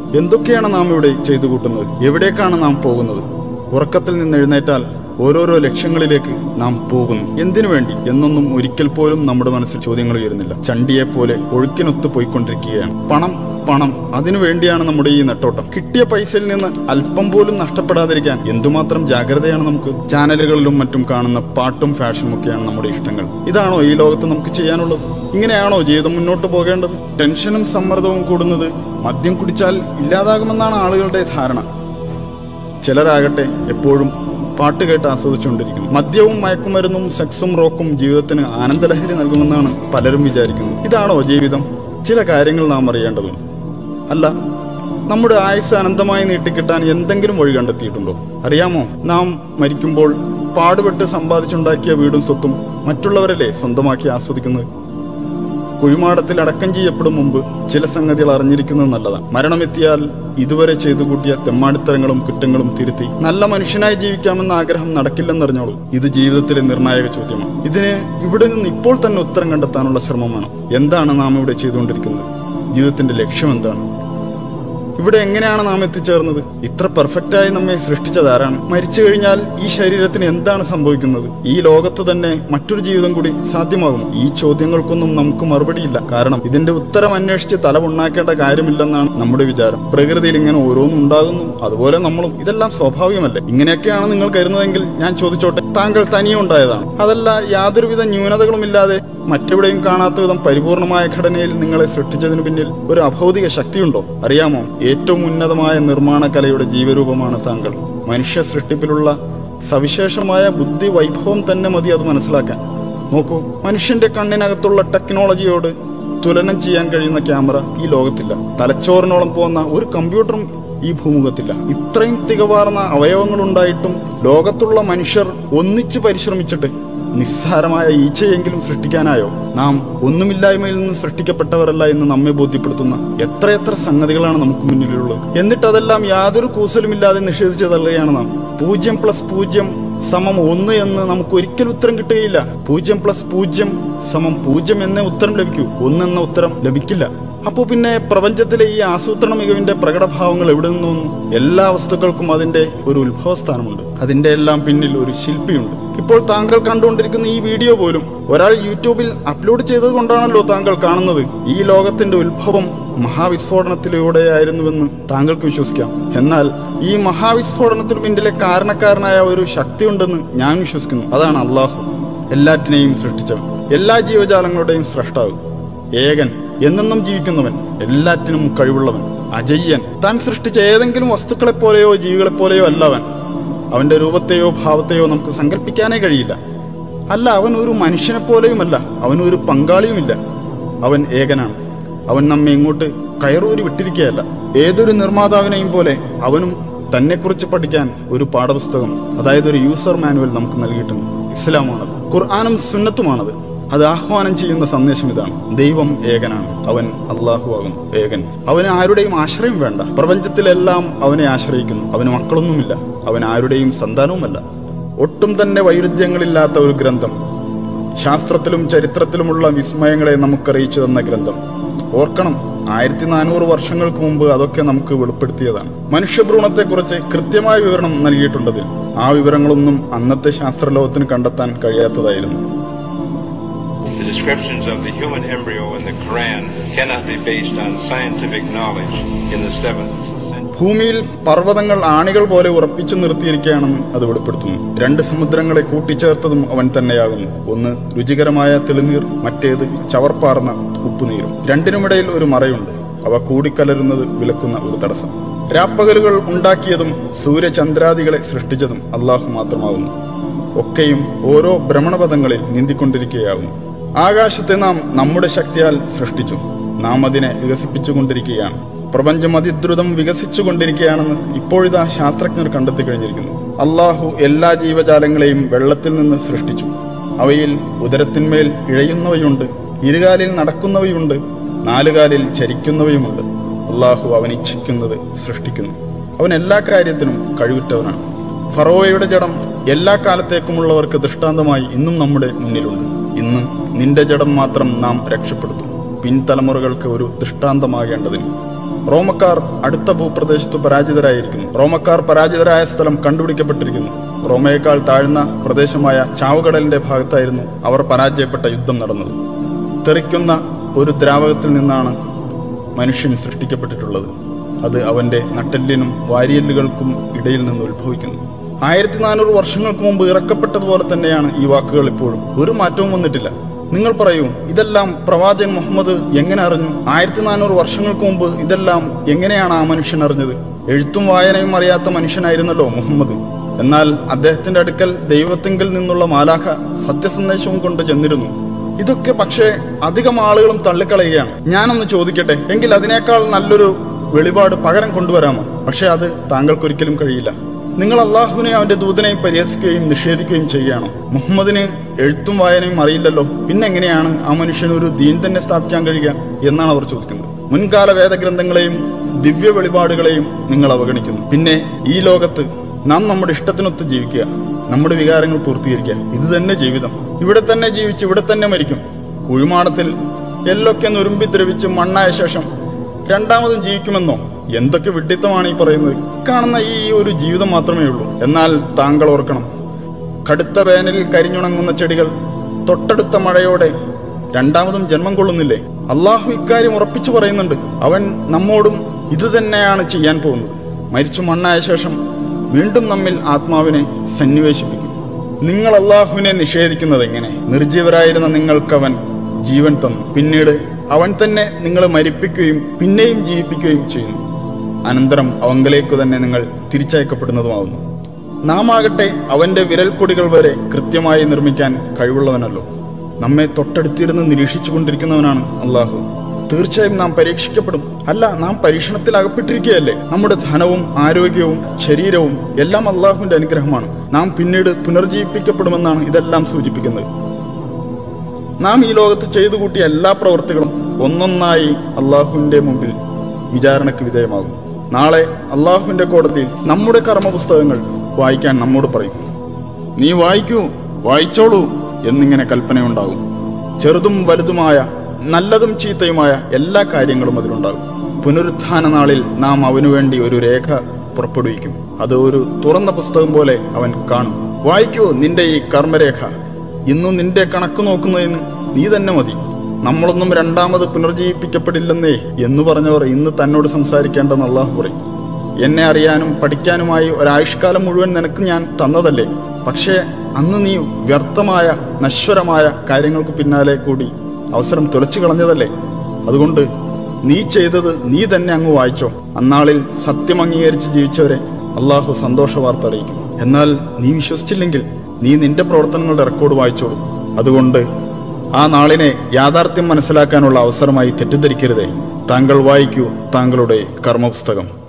എന്തൊക്കെയാണ് നാം ഇവിടെ ചെയ്തു കൂട്ടുന്നത് എവിടേക്കാണ് നാം പോകുന്നത് ഉറക്കത്തിൽ നിന്ന് എഴുന്നേറ്റാൽ ഓരോരോ ലക്ഷ്യങ്ങളിലേക്ക് നാം പോകുന്നു എന്തിനു വേണ്ടി എന്നൊന്നും ഒരിക്കൽ പോലും നമ്മുടെ മനസ്സിൽ ചോദ്യങ്ങൾ ഉയരുന്നില്ല ചണ്ടിയെ പോലെ ഒഴുക്കിനൊത്ത് പോയിക്കൊണ്ടിരിക്കുകയാണ് പണം പണം അതിനു വേണ്ടിയാണ് നമ്മുടെ ഈ നെട്ടോട്ടം കിട്ടിയ പൈസയിൽ നിന്ന് അല്പം പോലും നഷ്ടപ്പെടാതിരിക്കാൻ എന്തുമാത്രം ജാഗ്രതയാണ് നമുക്ക് ചാനലുകളിലും മറ്റും കാണുന്ന പാട്ടും ഫാഷനും ഒക്കെയാണ് നമ്മുടെ ഇഷ്ടങ്ങൾ ഇതാണോ ഈ ലോകത്ത് നമുക്ക് ചെയ്യാനുള്ളത് ഇങ്ങനെയാണോ ജീവിതം മുന്നോട്ട് പോകേണ്ടത് ടെൻഷനും സമ്മർദ്ദവും കൂടുന്നത് മദ്യം കുടിച്ചാൽ ഇല്ലാതാകുമെന്നാണ് ആളുകളുടെ ധാരണ ചിലരാകട്ടെ എപ്പോഴും പാട്ട് കേട്ട് ആസ്വദിച്ചുകൊണ്ടിരിക്കുന്നു മദ്യവും മയക്കുമരുന്നും സെക്സും റോക്കും ജീവിതത്തിന് ആനന്ദലഹരി നൽകുമെന്നാണ് പലരും വിചാരിക്കുന്നത് ഇതാണോ ജീവിതം ചില കാര്യങ്ങൾ നാം അറിയേണ്ടതുണ്ട് അല്ല നമ്മുടെ ആയുസ് അനന്തമായി നീട്ടിക്കിട്ടാൻ എന്തെങ്കിലും വഴി കണ്ടെത്തിയിട്ടുണ്ടോ അറിയാമോ നാം മരിക്കുമ്പോൾ പാടുപെട്ട് സമ്പാദിച്ചുണ്ടാക്കിയ വീടും സ്വത്തും മറ്റുള്ളവരല്ലേ സ്വന്തമാക്കി ആസ്വദിക്കുന്നത് കുഴിമാടത്തിൽ അടക്കം ചെയ്യപ്പെടും മുമ്പ് ചില സംഗതികൾ അറിഞ്ഞിരിക്കുന്നത് നല്ലതാണ് മരണമെത്തിയാൽ ഇതുവരെ ചെയ്തു കൂട്ടിയ തെമ്മാടിത്തരങ്ങളും കുറ്റങ്ങളും തിരുത്തി നല്ല മനുഷ്യനായി ജീവിക്കാമെന്ന ആഗ്രഹം നടക്കില്ലെന്നറിഞ്ഞോളൂ ഇത് ജീവിതത്തിലെ നിർണായക ചോദ്യമാണ് ഇതിന് ഇവിടെ നിന്ന് ഇപ്പോൾ തന്നെ ഉത്തരം കണ്ടെത്താനുള്ള ശ്രമം വേണം എന്താണ് നാം ഇവിടെ ചെയ്തുകൊണ്ടിരിക്കുന്നത് ജീവിതത്തിന്റെ ലക്ഷ്യം എന്താണ് ഇവിടെ എങ്ങനെയാണ് നാം എത്തിച്ചേർന്നത് ഇത്ര പെർഫെക്റ്റായി നമ്മെ സൃഷ്ടിച്ചത് ആരാണ് മരിച്ചു കഴിഞ്ഞാൽ ഈ ശരീരത്തിന് എന്താണ് സംഭവിക്കുന്നത് ഈ ലോകത്ത് തന്നെ മറ്റൊരു ജീവിതം കൂടി സാധ്യമാകും ഈ ചോദ്യങ്ങൾക്കൊന്നും നമുക്ക് മറുപടിയില്ല കാരണം ഇതിന്റെ ഉത്തരം അന്വേഷിച്ച് തല ഉണ്ടാക്കേണ്ട കാര്യമില്ലെന്നാണ് നമ്മുടെ വിചാരം പ്രകൃതിയിൽ ഇങ്ങനെ ഓരോന്നും ഉണ്ടാകുന്നു അതുപോലെ നമ്മളും ഇതെല്ലാം സ്വാഭാവികമല്ലേ ഇങ്ങനെയൊക്കെയാണ് നിങ്ങൾ കരുതുന്നതെങ്കിൽ ഞാൻ ചോദിച്ചോട്ടെ താങ്കൾ തനിയെ ഉണ്ടായതാണ് അതല്ല യാതൊരുവിധ ന്യൂനതകളുമില്ലാതെ മറ്റെവിടെയും കാണാത്ത വിധം പരിപൂർണമായ ഘടനയിൽ നിങ്ങളെ സൃഷ്ടിച്ചതിനു പിന്നിൽ ഒരു അഭൗതിക ശക്തിയുണ്ടോ അറിയാമോ ഏറ്റവും ഉന്നതമായ നിർമ്മാണ കലയുടെ ജീവരൂപമാണ് താങ്കൾ മനുഷ്യ സൃഷ്ടിപ്പിലുള്ള സവിശേഷമായ ബുദ്ധി വൈഭവം തന്നെ മതി അത് മനസ്സിലാക്കാൻ നോക്കൂ മനുഷ്യന്റെ കണ്ണിനകത്തുള്ള ടെക്നോളജിയോട് തുലനം ചെയ്യാൻ കഴിയുന്ന ക്യാമറ ഈ ലോകത്തില്ല തലച്ചോറിനോളം പോകുന്ന ഒരു കമ്പ്യൂട്ടറും ഈ ഭൂമുഖത്തില്ല ഇത്രയും തികവാർന്ന അവയവങ്ങളുണ്ടായിട്ടും ലോകത്തുള്ള മനുഷ്യർ ഒന്നിച്ച് പരിശ്രമിച്ചിട്ട് നിസ്സാരമായ ഈച്ചയെങ്കിലും സൃഷ്ടിക്കാനായോ നാം ഒന്നുമില്ലായ്മയിൽ നിന്ന് സൃഷ്ടിക്കപ്പെട്ടവരല്ല എന്ന് നമ്മെ ബോധ്യപ്പെടുത്തുന്ന എത്രയെത്ര സംഗതികളാണ് നമുക്ക് മുന്നിലുള്ളത് എന്നിട്ട് അതെല്ലാം യാതൊരു കൂസലുമില്ലാതെ നിഷേധിച്ചു തള്ളുകയാണ് നാം പൂജ്യം പ്ലസ് പൂജ്യം സമം ഒന്ന് എന്ന് നമുക്ക് ഒരിക്കലും ഉത്തരം കിട്ടുകയില്ല പൂജ്യം പ്ലസ് പൂജ്യം സമം പൂജ്യം എന്നേ ഉത്തരം ലഭിക്കൂ ഒന്ന് എന്ന ഉത്തരം ലഭിക്കില്ല അപ്പോൾ പിന്നെ പ്രപഞ്ചത്തിലെ ഈ ആസൂത്രണ മികവിന്റെ പ്രകടഭാവങ്ങൾ എവിടെ നിന്ന് വന്നു എല്ലാ വസ്തുക്കൾക്കും അതിന്റെ ഒരു ഉത്ഭവസ്ഥാനമുണ്ട് അതിന്റെ എല്ലാം പിന്നിൽ ഒരു ശില്പിയുണ്ട് ഇപ്പോൾ താങ്കൾ കണ്ടുകൊണ്ടിരിക്കുന്ന ഈ വീഡിയോ പോലും ഒരാൾ യൂട്യൂബിൽ അപ്ലോഡ് ചെയ്തത് കൊണ്ടാണല്ലോ താങ്കൾ കാണുന്നത് ഈ ലോകത്തിന്റെ ഉത്ഭവം മഹാവിസ്ഫോടനത്തിലൂടെയായിരുന്നുവെന്ന് താങ്കൾക്ക് വിശ്വസിക്കാം എന്നാൽ ഈ മഹാവിസ്ഫോടനത്തിന് പിന്നിലെ കാരണക്കാരനായ ഒരു ശക്തിയുണ്ടെന്ന് ഞാൻ വിശ്വസിക്കുന്നു അതാണ് അള്ളാഹു എല്ലാറ്റിനെയും സൃഷ്ടിച്ചവൻ എല്ലാ ജീവജാലങ്ങളുടെയും സ്രഷ്ടാവ് ഏകൻ എന്നെന്നും ജീവിക്കുന്നവൻ എല്ലാറ്റിനും കഴിവുള്ളവൻ അജയ്യൻ താൻ സൃഷ്ടിച്ച ഏതെങ്കിലും വസ്തുക്കളെ പോലെയോ ജീവികളെ പോലെയോ അല്ല അവൻ അവന്റെ രൂപത്തെയോ ഭാവത്തെയോ നമുക്ക് സങ്കല്പിക്കാനേ കഴിയില്ല അല്ല അവൻ ഒരു മനുഷ്യനെ പോലെയുമല്ല അവൻ ഒരു പങ്കാളിയുമില്ല അവൻ ഏകനാണ് അവൻ നമ്മെ ഇങ്ങോട്ട് കയറൂരി വിട്ടിരിക്കുകയല്ല ഏതൊരു നിർമ്മാതാവിനെയും പോലെ അവനും തന്നെക്കുറിച്ച് പഠിക്കാൻ ഒരു പാഠപുസ്തകം അതായത് ഒരു യൂസർ മാനുവൽ നമുക്ക് നൽകിയിട്ടുണ്ട് ഇസ്ലാമാണത് ഖുർആാനും സുന്നത്തുമാണത് അത് ആഹ്വാനം ചെയ്യുന്ന സന്ദേശം ഇതാണ് ദൈവം ഏകനാണ് അവൻ അള്ളാഹു ആകുന്നു ഏകൻ അവന് ആരുടെയും ആശ്രയം വേണ്ട പ്രപഞ്ചത്തിലെല്ലാം അവനെ ആശ്രയിക്കുന്നു അവന് മക്കളൊന്നുമില്ല അവൻ ആരുടെയും സന്താനവുമല്ല ഒട്ടും തന്നെ വൈരുദ്ധ്യങ്ങളില്ലാത്ത ഒരു ഗ്രന്ഥം ശാസ്ത്രത്തിലും ചരിത്രത്തിലുമുള്ള വിസ്മയങ്ങളെ നമുക്കറിയിച്ചു തന്ന ഗ്രന്ഥം ഓർക്കണം ആയിരത്തി നാനൂറ് വർഷങ്ങൾക്ക് മുമ്പ് അതൊക്കെ നമുക്ക് വെളിപ്പെടുത്തിയതാണ് മനുഷ്യഭ്രൂണത്തെക്കുറിച്ച് കൃത്യമായ വിവരണം നൽകിയിട്ടുണ്ടതിൽ ആ വിവരങ്ങളൊന്നും അന്നത്തെ ശാസ്ത്രലോകത്തിന് കണ്ടെത്താൻ കഴിയാത്തതായിരുന്നു The descriptions of the human embryo in the Quran cannot be based on scientific knowledge in the 7th century. ഭൂമിയിൽ പർവ്വതങ്ങൾ ആണികൾ പോലെ ഉറപ്പിച്ചു നിർത്തിയിരിക്കുകയാണെന്ന് അത് വെളിപ്പെടുത്തുന്നു രണ്ട് സമുദ്രങ്ങളെ കൂട്ടിച്ചേർത്തതും അവൻ തന്നെയാകുന്നു ഒന്ന് രുചികരമായ തെളിനീർ മറ്റേത് ചവർപ്പാർന്ന ഉപ്പുനീരും രണ്ടിനുമിടയിൽ ഒരു മറയുണ്ട് അവ കൂടിക്കലരുന്നത് വിലക്കുന്ന ഒരു തടസ്സം രാപ്പകലുകൾ ഉണ്ടാക്കിയതും സൂര്യചന്ദ്രാദികളെ സൃഷ്ടിച്ചതും അള്ളാഹു മാത്രമാകുന്നു ഒക്കെയും ഓരോ ഭ്രമണപഥങ്ങളിൽ നീന്തിക്കൊണ്ടിരിക്കുകയാകുന്നു ആകാശത്തെ നാം നമ്മുടെ ശക്തിയാൽ സൃഷ്ടിച്ചു നാം അതിനെ വികസിപ്പിച്ചുകൊണ്ടിരിക്കുകയാണ് പ്രപഞ്ചം അതിദ്രുതം വികസിച്ചുകൊണ്ടിരിക്കുകയാണെന്ന് ഇപ്പോഴിതാ ശാസ്ത്രജ്ഞർ കണ്ടെത്തി കഴിഞ്ഞിരിക്കുന്നു അള്ളാഹു എല്ലാ ജീവജാലങ്ങളെയും വെള്ളത്തിൽ നിന്ന് സൃഷ്ടിച്ചു അവയിൽ ഉദരത്തിന്മേൽ ഇഴയുന്നവയുണ്ട് ഇരുകാലിൽ നടക്കുന്നവയുണ്ട് നാലുകാലിൽ ചരിക്കുന്നവയുമുണ്ട് അള്ളാഹു അവൻ ഇച്ഛിക്കുന്നത് സൃഷ്ടിക്കുന്നു അവൻ എല്ലാ കാര്യത്തിനും കഴിവുറ്റവനാണ് ഫറോവയുടെ ജഡം എല്ലാ കാലത്തേക്കുമുള്ളവർക്ക് ദൃഷ്ടാന്തമായി ഇന്നും നമ്മുടെ മുന്നിലുണ്ട് ഇന്ന് നിന്റെ ജഡം മാത്രം നാം രക്ഷപ്പെടുത്തും പിൻതലമുറകൾക്ക് ഒരു ദൃഷ്ടാന്തമാകേണ്ടതിന് റോമക്കാർ അടുത്ത ഭൂപ്രദേശത്ത് പരാജിതരായിരിക്കുന്നു റോമക്കാർ പരാജിതരായ സ്ഥലം കണ്ടുപിടിക്കപ്പെട്ടിരിക്കുന്നു റോമയേക്കാൾ താഴ്ന്ന പ്രദേശമായ ചാവുകടലിന്റെ ഭാഗത്തായിരുന്നു അവർ പരാജയപ്പെട്ട യുദ്ധം നടന്നത് തെറിക്കുന്ന ഒരു ദ്രാവകത്തിൽ നിന്നാണ് മനുഷ്യൻ സൃഷ്ടിക്കപ്പെട്ടിട്ടുള്ളത് അത് അവന്റെ നട്ടെല്ലിനും വാരിയല്ലുകൾക്കും ഇടയിൽ നിന്ന് ഉത്ഭവിക്കുന്നു ആയിരത്തി നാനൂറ് വർഷങ്ങൾക്ക് മുമ്പ് ഇറക്കപ്പെട്ടതുപോലെ തന്നെയാണ് ഈ വാക്കുകൾ ഇപ്പോഴും ഒരു മാറ്റവും വന്നിട്ടില്ല നിങ്ങൾ പറയൂ ഇതെല്ലാം പ്രവാചകൻ മുഹമ്മദ് എങ്ങനെ അറിഞ്ഞു ആയിരത്തി നാനൂറ് വർഷങ്ങൾക്ക് മുമ്പ് ഇതെല്ലാം എങ്ങനെയാണ് ആ മനുഷ്യൻ അറിഞ്ഞത് എഴുത്തും വായനയും അറിയാത്ത മനുഷ്യനായിരുന്നല്ലോ മുഹമ്മദ് എന്നാൽ അദ്ദേഹത്തിന്റെ അടുക്കൽ ദൈവത്തിങ്കിൽ നിന്നുള്ള മാലാഖ സത്യസന്ദേശവും കൊണ്ട് ചെന്നിരുന്നു ഇതൊക്കെ പക്ഷേ അധികം ആളുകളും തള്ളിക്കളയുകയാണ് ഞാനൊന്ന് ചോദിക്കട്ടെ എങ്കിൽ അതിനേക്കാൾ നല്ലൊരു വെളിപാട് പകരം കൊണ്ടുവരാമോ പക്ഷെ അത് താങ്കൾക്കൊരിക്കലും കഴിയില്ല നിങ്ങൾ അള്ളാഹുവിനെ അവന്റെ ദൂതനെയും പരിഹസിക്കുകയും നിഷേധിക്കുകയും ചെയ്യുകയാണോ മുഹമ്മദിന് എഴുത്തും വായനയും അറിയില്ലല്ലോ പിന്നെ എങ്ങനെയാണ് ആ മനുഷ്യന് ഒരു ദീൻ തന്നെ സ്ഥാപിക്കാൻ കഴിയുക എന്നാണ് അവർ ചോദിക്കുന്നത് മുൻകാല വേദഗ്രന്ഥങ്ങളെയും ദിവ്യ വെളിപാടുകളെയും നിങ്ങൾ അവഗണിക്കുന്നു പിന്നെ ഈ ലോകത്ത് നാം നമ്മുടെ ഇഷ്ടത്തിനൊത്ത് ജീവിക്കുക നമ്മുടെ വികാരങ്ങൾ പൂർത്തീകരിക്കുക ഇത് തന്നെ ജീവിതം ഇവിടെ തന്നെ ജീവിച്ച് ഇവിടെ തന്നെ മരിക്കും കുഴിമാടത്തിൽ എല്ലൊക്കെ നുരുമ്പി ദ്രവിച്ച് മണ്ണായ ശേഷം രണ്ടാമതും ജീവിക്കുമെന്നോ എന്തൊക്കെ വിഡ്ഢിത്തമാണ് ഈ പറയുന്നത് കാണുന്ന ഈ ഒരു ജീവിതം മാത്രമേ ഉള്ളൂ എന്നാൽ താങ്കൾ ഓർക്കണം കടുത്ത വേനലിൽ കരിഞ്ഞുണങ്ങുന്ന ചെടികൾ തൊട്ടടുത്ത മഴയോടെ രണ്ടാമതും ജന്മം കൊള്ളുന്നില്ലേ അള്ളാഹു ഇക്കാര്യം ഉറപ്പിച്ചു പറയുന്നുണ്ട് അവൻ നമ്മോടും ഇത് തന്നെയാണ് ചെയ്യാൻ പോകുന്നത് മരിച്ചു മണ്ണായ ശേഷം വീണ്ടും നമ്മിൽ ആത്മാവിനെ സന്നിവേശിപ്പിക്കും നിങ്ങൾ അള്ളാഹുവിനെ നിഷേധിക്കുന്നത് എങ്ങനെ നിർജീവരായിരുന്ന നിങ്ങൾക്കവൻ ജീവൻ തന്നു പിന്നീട് അവൻ തന്നെ നിങ്ങളെ മരിപ്പിക്കുകയും പിന്നെയും ജീവിപ്പിക്കുകയും ചെയ്യുന്നു അനന്തരം അവങ്കലേക്ക് തന്നെ നിങ്ങൾ തിരിച്ചയക്കപ്പെടുന്നതുമാവുന്നു നാം ആകട്ടെ അവന്റെ വിരൽക്കൊടികൾ വരെ കൃത്യമായി നിർമ്മിക്കാൻ കഴിവുള്ളവനല്ലോ നമ്മെ തൊട്ടടുത്തിരുന്ന് നിരീക്ഷിച്ചു കൊണ്ടിരിക്കുന്നവനാണ് അള്ളാഹു തീർച്ചയായും നാം പരീക്ഷിക്കപ്പെടും അല്ല നാം പരീക്ഷണത്തിൽ അകപ്പെട്ടിരിക്കുകയല്ലേ നമ്മുടെ ധനവും ആരോഗ്യവും ശരീരവും എല്ലാം അള്ളാഹുവിന്റെ അനുഗ്രഹമാണ് നാം പിന്നീട് പുനർജീവിപ്പിക്കപ്പെടുമെന്നാണ് ഇതെല്ലാം സൂചിപ്പിക്കുന്നത് നാം ഈ ലോകത്ത് ചെയ്തു കൂട്ടിയ എല്ലാ പ്രവൃത്തികളും ഒന്നൊന്നായി അള്ളാഹുവിന്റെ മുമ്പിൽ വിചാരണയ്ക്ക് വിധേയമാകും നാളെ അള്ളാഹുവിന്റെ കോടതിയിൽ നമ്മുടെ കർമ്മപുസ്തകങ്ങൾ വായിക്കാൻ നമ്മോട് പറയും നീ വായിക്കൂ വായിച്ചോളൂ എന്നിങ്ങനെ കൽപ്പനയുണ്ടാകും ചെറുതും വലുതുമായ നല്ലതും ചീത്തയുമായ എല്ലാ കാര്യങ്ങളും അതിലുണ്ടാകും പുനരുത്ഥാന നാളിൽ നാം അവനു വേണ്ടി ഒരു രേഖ പുറപ്പെടുവിക്കും അത് ഒരു തുറന്ന പുസ്തകം പോലെ അവൻ കാണും വായിക്കൂ നിന്റെ ഈ കർമ്മരേഖ ഇന്നും നിന്റെ കണക്ക് നോക്കുന്നതിന് നീ തന്നെ മതി നമ്മളൊന്നും രണ്ടാമത് പുനർജീവിപ്പിക്കപ്പെടില്ലെന്നേ എന്ന് പറഞ്ഞവർ ഇന്ന് തന്നോട് സംസാരിക്കേണ്ടെന്ന് അള്ളാഹു പറയും എന്നെ അറിയാനും പഠിക്കാനുമായി ഒരായുഷ്കാലം മുഴുവൻ നിനക്ക് ഞാൻ തന്നതല്ലേ പക്ഷേ അന്ന് നീ വ്യർത്ഥമായ നശ്വരമായ കാര്യങ്ങൾക്ക് പിന്നാലെ കൂടി അവസരം തുലച്ചു കളഞ്ഞതല്ലേ അതുകൊണ്ട് നീ ചെയ്തത് നീ തന്നെ അങ്ങ് വായിച്ചോ അന്നാളിൽ സത്യം അംഗീകരിച്ച് ജീവിച്ചവരെ അള്ളാഹു സന്തോഷ വാർത്ത അറിയിക്കും എന്നാൽ നീ വിശ്വസിച്ചില്ലെങ്കിൽ നീ നിന്റെ പ്രവർത്തനങ്ങളുടെ റെക്കോർഡ് വായിച്ചോളൂ അതുകൊണ്ട് ആ നാളിനെ യാഥാർത്ഥ്യം മനസ്സിലാക്കാനുള്ള അവസരമായി തെറ്റിദ്ധരിക്കരുതേ താങ്കൾ വായിക്കൂ താങ്കളുടെ കർമ്മപുസ്തകം